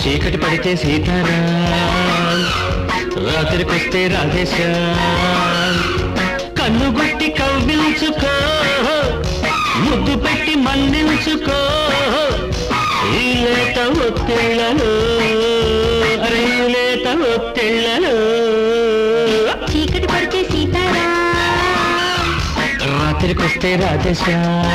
చీకటి పడితే సీతారా రాత్రికొస్తే రాధేశా కన్ను గుట్టి కవ్వించుకో ముద్దు పెట్టి మన్నించుకో ఈ లేత ఒత్తిళ్ళలో అరే ఈ లేత ఒత్తిళ్ళలో చీకటి పడితే సీతారా రాత్రికొస్తే రాధేశా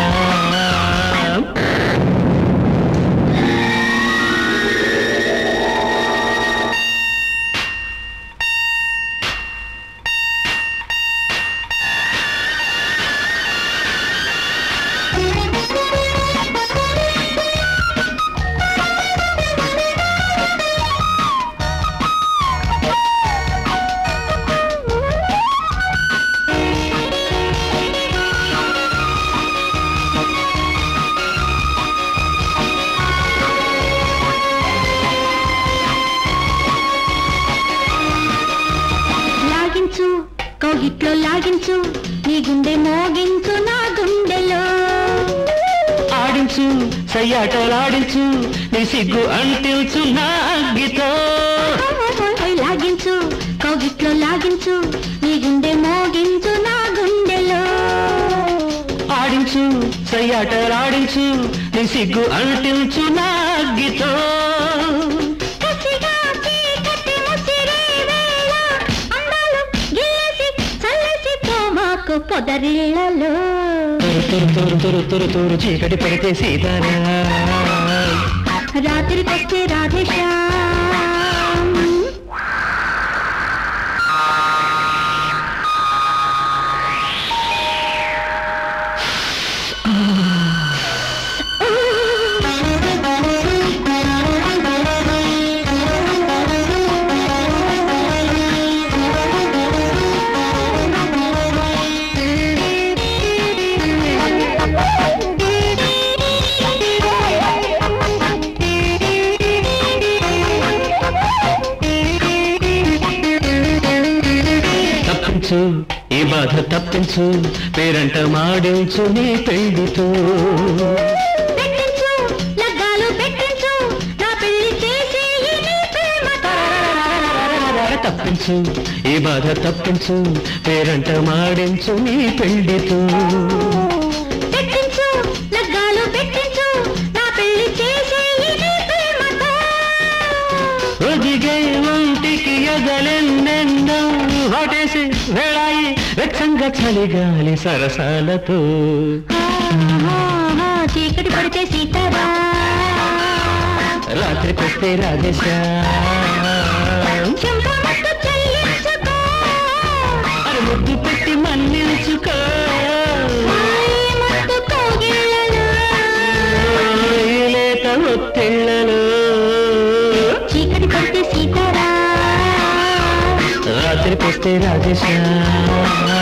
లాగించు కౌగిట్లో లాగించు నీ గుండె మోగించు నా గుండెలో ఆడించు సయ్యాటలాడించు నీ సిగ్గు అంటించు నా అగ్గితో ఓయ్ లాగించు కౌగిట్లో లాగించు నీ గుండె మోగించు నా గుండెలో ఆడించు సయ్యాటలాడించు నీ సిగ్గు అంటించు నా అగ్గితో కసిగా చీకటి ముసిరే వేళ అందాలు గిల్లేసి చల్లేసి పోమాకు పొదరిళ్ళలో తురు తురు తురు తురు తురు తురు చీకటి పడితే సీతారా రాత్రికొస్తే రాధేశ్యామ్ తప్పించు ఈ బాధ తప్పించు పేరంట మాడించు నీ పెళ్లితో పెట్టించు లగ్గాలు పెట్టించు నా పెళ్లి చేసి నీ ప్రేమతో తప్పించు ఈ బాధ తప్పించు పేరంట మాడించు నీ పెళ్లితో పెట్టించు లగ్గాలు పెట్టించు నా పెళ్లి చేసి నీ ప్రేమతో ఒదిగే ఒంటికి ఎగలెన్నెన్నో వాటేసి వేళాయి వెచ్చంగా చలిగాలి సరసాలతో ఆహా, చీకటి పడితే సీతారా రాత్రికొస్తే రాజేశా చెంపమట్టు చెల్లించుకో అది ముద్దు పెట్టి మన్నించుకో మాయి ముద్దు కోగిళ్ళలో ఈ లేత ఒత్తిళ్ళలో చీకటి పడితే సీతారా రాత్రికొస్తే రాజేశా